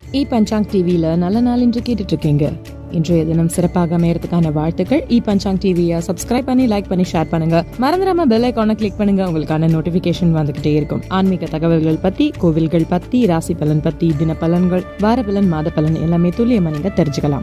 இ பஞ்சாங் டிவியில நல்ல நாள் என்று கேட்டுட்டு இருக்கீங்க இன்றைய தினம் சிறப்பாக அமையறதுக்கான வாழ்த்துக்கள் இ பஞ்சாங் டிவியை சப்ஸ்கிரைப் பண்ணி லைக் பண்ணி ஷேர் பண்ணுங்க மறந்துடாம பெல் ஐக்கான கிளிக் பண்ணுங்க உங்களுக்கான நோட்டிபிகேஷன் வந்துகிட்டே இருக்கும் ஆன்மீக தகவல்கள் பத்தி கோவில்கள் பத்தி ராசி பலன் பத்தி தின பலன்கள் வார பலன் மாத பலன் எல்லாமே துல்லியமா நீங்க தெரிஞ்சுக்கலாம்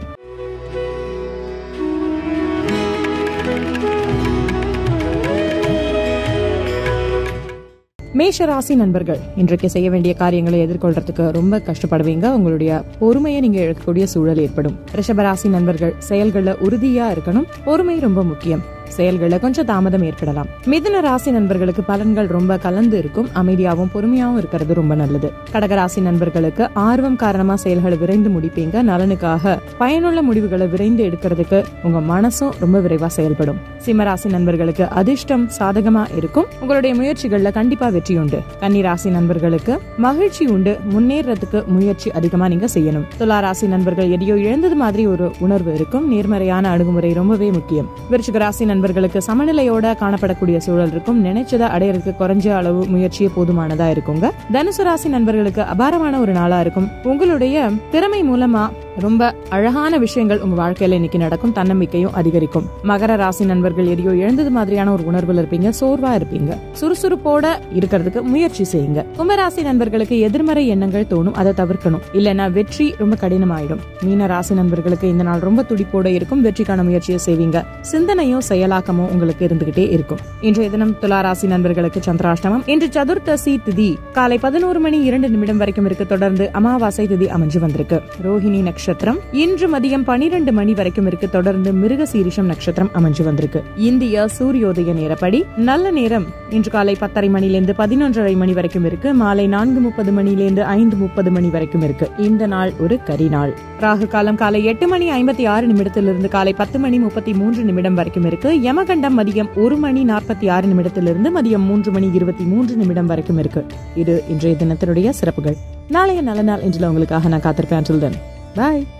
மேஷ ராசி நண்பர்கள் இன்றைக்கு செய்ய வேண்டிய காரியங்களை எதிர்கொள்றதுக்கு ரொம்ப கஷ்டப்படுவீங்க உங்களுடைய பொறுமையை நீங்க இழக்கக்கூடிய சூழல் ஏற்படும் ரிஷபராசி நண்பர்கள் செயல்கள்ல உறுதியா இருக்கணும் பொறுமை ரொம்ப முக்கியம் செயல்களில் கொஞ்சம் தாமதம் ஏற்படலாம் மிதுன ராசி நண்பர்களுக்கு பலன்கள் ரொம்ப கலந்து இருக்கும் அமைதியாகவும் பொறுமையாகவும் இருக்கிறது ரொம்ப நல்லது கடகராசி நண்பர்களுக்கு ஆர்வம் காரணமா செயல்களை விரைந்து முடிப்பீங்க நலனுக்காக பயனுள்ள முடிவுகளை விரைந்து எடுக்கிறதுக்கு உங்க மனசும் ரொம்ப விரைவா செயல்படும் சிம்மராசி நண்பர்களுக்கு அதிர்ஷ்டம் சாதகமா இருக்கும் உங்களுடைய முயற்சிகள்ல கண்டிப்பா வெற்றி உண்டு கன்னிராசி நண்பர்களுக்கு மகிழ்ச்சி உண்டு முன்னேறதுக்கு முயற்சி அதிகமா நீங்க செய்யணும் துலா ராசி நண்பர்கள் எதையோ இழந்தது மாதிரி ஒரு உணர்வு இருக்கும் நேர்மறையான அணுகுமுறை ரொம்பவே முக்கியம் விருச்சிக ராசி நண்பர்களுக்கு சமநிலையோட காணப்படக்கூடிய சூழல் இருக்கும் நினைச்சதை அடையறதுக்கு குறைஞ்ச அளவு முயற்சியே போதுமானதா இருக்குங்க தனுசு ராசி நண்பர்களுக்கு அபாரமான ஒரு நாளா இருக்கும் உங்களுடைய திறமை மூலமா ரொம்ப அழகான விஷயங்கள் உங்க வாழ்க்கையில இன்னைக்கு நடக்கும் தன்னம்பிக்கையும் அதிகரிக்கும் மகர ராசி நண்பர்கள் எதையோ இழந்தது மாதிரியான ஒரு உணர்வுல இருப்பீங்க சோர்வா இருப்பீங்க சுறுசுறுப்போட இருக்கிறதுக்கு முயற்சி செய்யுங்க கும்பராசி நண்பர்களுக்கு எதிர்மறை எண்ணங்கள் தோணும் அதை தவிர்க்கணும் இல்லைன்னா வெற்றி ரொம்ப கடினமாயிடும் மீன ராசி நண்பர்களுக்கு இந்த நாள் ரொம்ப துடிப்போட இருக்கும் வெற்றிக்கான முயற்சியை செய்வீங்க சிந்தனையும் செயலாக்கமும் உங்களுக்கு இருந்துகிட்டே இருக்கும் இன்றைய தினம் துலா ராசி நண்பர்களுக்கு சந்திராஷ்டமம் இன்று சதுர்த்தசி திதி காலை பதினோரு மணி இரண்டு நிமிடம் வரைக்கும் இருக்கு தொடர்ந்து அமாவாசை திதி அமைஞ்சு வந்திருக்கு ரோஹிணி நட்சத்திரம் இன்று மதியம் பனிரெண்டு மணி வரைக்கும் இருக்கு தொடர்ந்து மிருக சீரிஷம் நட்சத்திரம் அமைஞ்சு வந்திருக்கு இந்திய சூரியோதய நேரப்படி நல்ல நேரம் இன்று காலை பத்தரை மணிலிருந்து பதினொன்றரை மணி வரைக்கும் இருக்கு மாலை நான்கு முப்பது மணிலிருந்து ஐந்து முப்பது மணி வரைக்கும் இருக்கு இந்த நாள் ஒரு கரி நாள் ராகு காலம் காலை எட்டு மணி ஐம்பத்தி ஆறு நிமிடத்திலிருந்து காலை பத்து மணி முப்பத்தி மூன்று நிமிடம் வரைக்கும் இருக்கு யமகண்டம் மதியம் ஒரு மணி நாற்பத்தி ஆறு நிமிடத்திலிருந்து மதியம் மூன்று மணி இருபத்தி மூன்று நிமிடம் வரைக்கும் இருக்கு இது இன்றைய தினத்தினுடைய சிறப்புகள் நாளைய நல்ல நாள் இன்றுல உங்களுக்காக நான் காத்திருப்பேன் பாய்